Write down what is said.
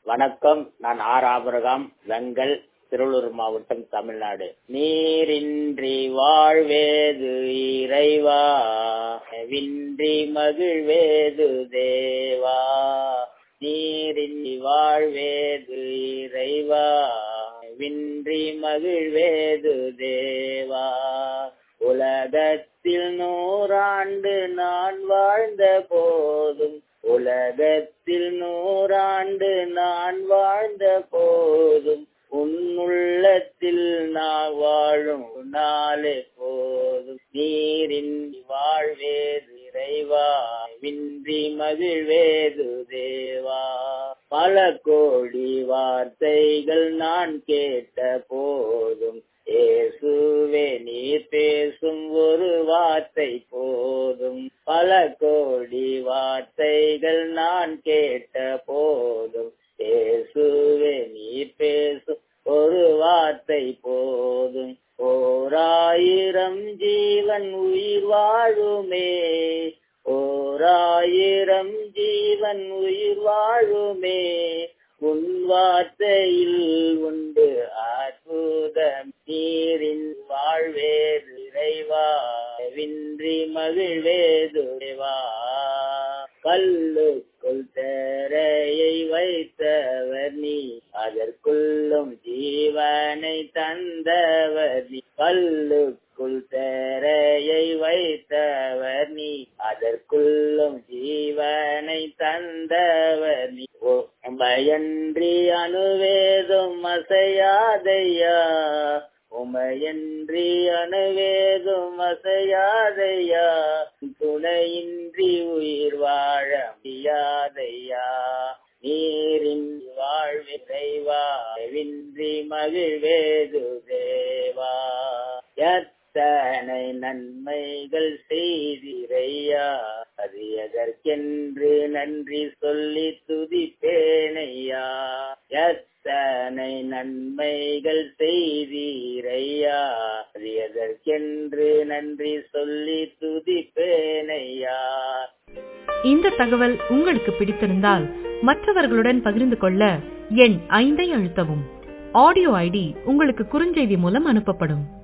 வணக்கம் நான் ஆர் ஆபரகாம் வெங்கல் திருவள்ளூர் மாவட்டம் தமிழ்நாடு நீரின்றி வாழ்வேது இறைவா வின்றி மகிழ்வேது தேவா நீரின்றி வாழ்வேது இறைவா வின்றி மகிழ்வேது தேவா உலகத்தில் நூறாண்டு நான் வாழ்ந்த போதும் உலகத்தில் நூறாண்டு நான் வாழ்ந்த போதும் உன்னுள்ளத்தில் நான் வாழும் நாளே போதும் நீரின் வாழ்வேது இறைவா வின்றி மகிழ்வேது தேவா பல கோடி வார்த்தைகள் நான் கேட்ட போதும் ஏசுவே நீ பேசும் ஒரு வார்த்தை போதும் பல கோடி வார்த்தைகள் நான் கேட்ட போதும் ஏசுவே நீ பேசும் ஒரு வார்த்தை போதும் ஓராயிரம் ஜீவன் உயிர் வாழுமே ஓராயிரம் ஜீவன் உயிர் வாழுமே உன் வார்த்தையில் உண்டு அற்புதம் நீரின் வாழ்வேது இறைவா வின்றி மகிழ்வேது தேவா கல்லுக்குள் தேரையை வைத்தவர் நீ அதற்குள்ளும் ஜீவனை தந்தவர் நீ கல்லுக்குள் தேரையை வைத்தவர் நீ அதற்குள்ளும் ஜீவனை தந்தவர் நீ உமையன்றி அணுவேதும் அசையாதையா உமையன்றி அணுவேதும் அசையாதையா துணையின்றி உயிர் வாழ முடியாதையா நீரின் வாழ்விரைவா வின்றி மகிழ்வேது தேவா எத்தனை நன்மைகள் செய்திரையா அது எதற்கென்று நன்றி சொல்லி துதிப்பேனையா எத்தனை நன்மைகள் செய்தீரையா அது எதற்கென்று நன்றி சொல்லி துதிப்பேனையா இந்த தகவல் உங்களுக்கு பிடித்திருந்தால் மற்றவர்களுடன் பகிர்ந்து கொள்ள எண் ஐந்தை அழுத்தவும் ஆடியோ ஐடி உங்களுக்கு குறுஞ்செய்தி மூலம் அனுப்பப்படும்